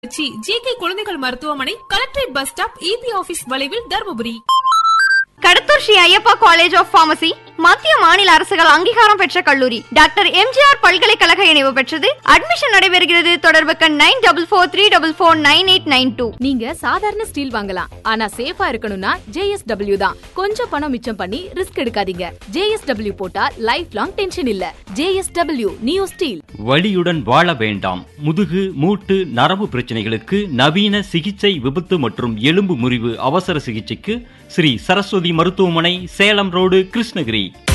Trichy J குழந்தைகள் மருத்துவமனை collectorate bus stop E B வளைவில் Dharmapuri Kadathur Sri Ayyappa college of pharmacy மத்திய மாநில அரசுகள் அங்கீகாரம் பெற்ற கல்லூரி டாக்டர் எம்ஜிஆர் பல்கலைக்கழக இணைவு பெற்றது அட்மிஷன் நடைபெறுகிறது தொடர்புக்கு nine double four three double four nine eight nine two நீங்க சாதாரண ஸ்டீல் வாங்கலாம் ஆனா சேஃபா இருக்கணும்னா ஜேஎஸ்டபிள்யூ தான் கொஞ்சம் பணம் மிச்சம் பண்ணி ரிஸ்க் எடுக்காதீங்க ஜேஎஸ்டபிள்யூ போட்டா லைஃப் லாங் டென்ஷன் இல்ல ஜேஎஸ்டபிள்யூ நியூ ஸ்டீல் வலியுடன் வாழ வேண்டாம் முதுகு மூட்டு நரம்பு பிரச்சனைகளுக்கு நவீன சிகிச்சை விபத்து மற்றும் எலும்பு முறிவு அவசர சிகிச்சைக்கு ஸ்ரீ சரஸ்வதி மருத்துவமனை சேலம் ரோடு கிருஷ்ணகிரி